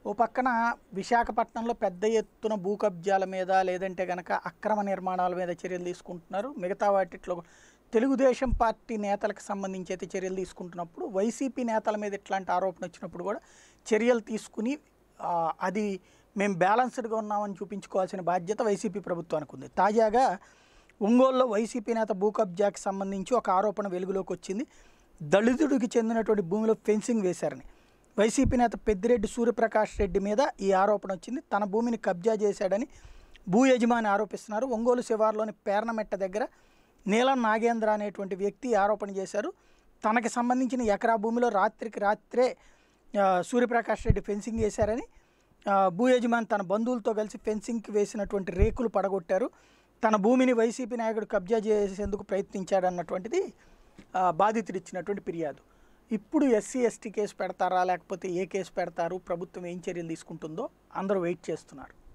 ఓ పక్కన విశాఖపట్నంలో పెద్ద ఎత్తున భూ కబ్జాల మీద లేదంటే కనుక అక్రమ నిర్మాణాల మీద చర్యలు తీసుకుంటున్నారు మిగతా వాటిట్లో తెలుగుదేశం పార్టీ నేతలకు సంబంధించి అయితే చర్యలు తీసుకుంటున్నప్పుడు వైసీపీ నేతల మీద ఇట్లాంటి ఆరోపణ వచ్చినప్పుడు కూడా చర్యలు తీసుకుని ఆ, అది మేము బ్యాలన్స్డ్గా ఉన్నామని చూపించుకోవాల్సిన బాధ్యత వైసీపీ ప్రభుత్వానికి ఉంది తాజాగా ఒంగోలులో వైసీపీ నేత భూ కబ్జాకి సంబంధించి ఒక ఆరోపణ వెలుగులోకి వచ్చింది దళితుడికి చెందినటువంటి భూమిలో ఫెన్సింగ్ వేశారని వైసీపీ నేత పెద్దిరెడ్డి సూర్యప్రకాష్ రెడ్డి మీద ఈ ఆరోపణ వచ్చింది తన భూమిని కబ్జా చేశాడని భూ యజమాని ఆరోపిస్తున్నారు ఒంగోలు శివార్లోని పేర్నమెట్ట దగ్గర నీలం నాగేంద్ర అనేటువంటి వ్యక్తి ఈ ఆరోపణ చేశారు తనకి సంబంధించిన ఎకరా భూమిలో రాత్రికి రాత్రే ఆ, సూర్యప్రకాష్ రెడ్డి ఫెన్సింగ్ వేశారని ఆ, భూ యజమాని తన బంధువులతో కలిసి ఫెన్సింగ్కి వేసినటువంటి రేకులు పడగొట్టారు తన భూమిని వైసీపీ నాయకుడు కబ్జా చేసేందుకు ప్రయత్నించాడన్నటువంటిది ఆ, బాధితుడు ఇచ్చినటువంటి ఫిర్యాదు ఇప్పుడు ఎస్సీ ఎస్టీ కేసు పెడతారా లేకపోతే ఏ కేసు పెడతారు ప్రభుత్వం ఏం చర్యలు తీసుకుంటుందో అందరూ వెయిట్ చేస్తున్నారు